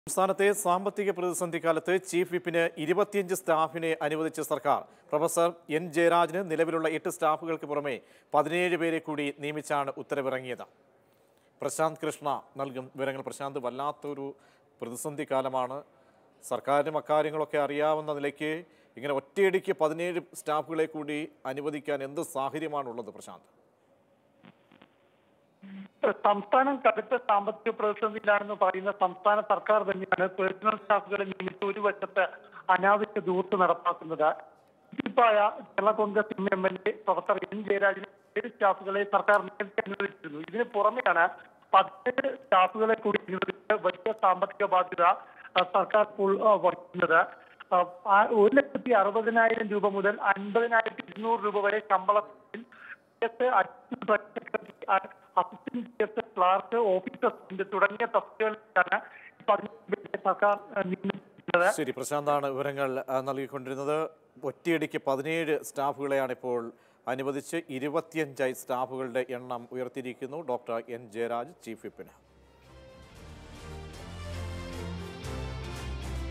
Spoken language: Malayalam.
സംസ്ഥാനത്തെ സാമ്പത്തിക പ്രതിസന്ധി കാലത്ത് ചീഫ് വിപ്പിന് ഇരുപത്തിയഞ്ച് സ്റ്റാഫിനെ അനുവദിച്ച സർക്കാർ പ്രൊഫസർ എൻ ജയരാജന് നിലവിലുള്ള എട്ട് സ്റ്റാഫുകൾക്ക് പുറമെ പതിനേഴ് പേരെ കൂടി നിയമിച്ചാണ് ഉത്തരവിറങ്ങിയത് പ്രശാന്ത് കൃഷ്ണ നൽകും വിവരങ്ങൾ പ്രശാന്ത് വല്ലാത്തൊരു പ്രതിസന്ധി കാലമാണ് സർക്കാരിനും അക്കാര്യങ്ങളൊക്കെ അറിയാവുന്ന നിലയ്ക്ക് ഇങ്ങനെ ഒറ്റയടിക്ക് പതിനേഴ് സ്റ്റാഫുകളെ കൂടി അനുവദിക്കാൻ എന്ത് സാഹചര്യമാണുള്ളത് പ്രശാന്ത് സംസ്ഥാനം കടുത്ത സാമ്പത്തിക പ്രതിസന്ധിയിലാണെന്ന് പറയുന്ന സംസ്ഥാന സർക്കാർ തന്നെയാണ് പേഴ്സണൽ സ്റ്റാഫുകളെ നിയമിച്ച് ഒരു വശത്ത് അനാവശ്യ ദൂർത്ത് നടപ്പാക്കുന്നത് ചീഫായ Kerala Congress M M L A professor N ജയരാജന് ഏഴ് സ്റ്റാഫുകളെ സർക്കാർ നേരത്തെ അനുവദിച്ചിരുന്നു ഇതിന് പുറമെയാണ് പതിനേഴ് സ്റ്റാഫുകളെ കൂടി അനുവദിച്ച് വലിയ സാമ്പത്തിക ബാധ്യത ആ, സർക്കാർ ഇപ്പോൾ ആ, വഹിക്കുന്നത് ആ, ആ, ഒരു ലക്ഷത്തി അറുപതിനായിരം രൂപ മുതൽ അൻപതിനായിരത്തി ഇരുന്നൂറ് രൂപ വരെ ശമ്പളത്തിൽ അസിസ്റ്റന്റ് ക്ലാർക്ക് ഓഫീസർ തുടങ്ങിയ തസ്തികകളിലാണ് പതിനെട്ട് സർക്കാർ ആ, നിയമിച്ചിട്ടുള്ളത് ശരി പ്രശാന്താണ് വിവരങ്ങൾ ആ, നൽകിക്കൊണ്ടിരുന്നത് ഒറ്റയടിക്ക് പതിനേഴ് സ്റ്റാഫുകളെയാണ് ഇപ്പോൾ അനുവദിച്ച് ഇരുപത്തിയഞ്ചായി സ്റ്റാഫുകളുടെ എണ്ണം ഉയർത്തിയിരിക്കുന്നു ഡോക്ടർ എൻ ജയരാജ് ചീഫ് വിപ്പിന്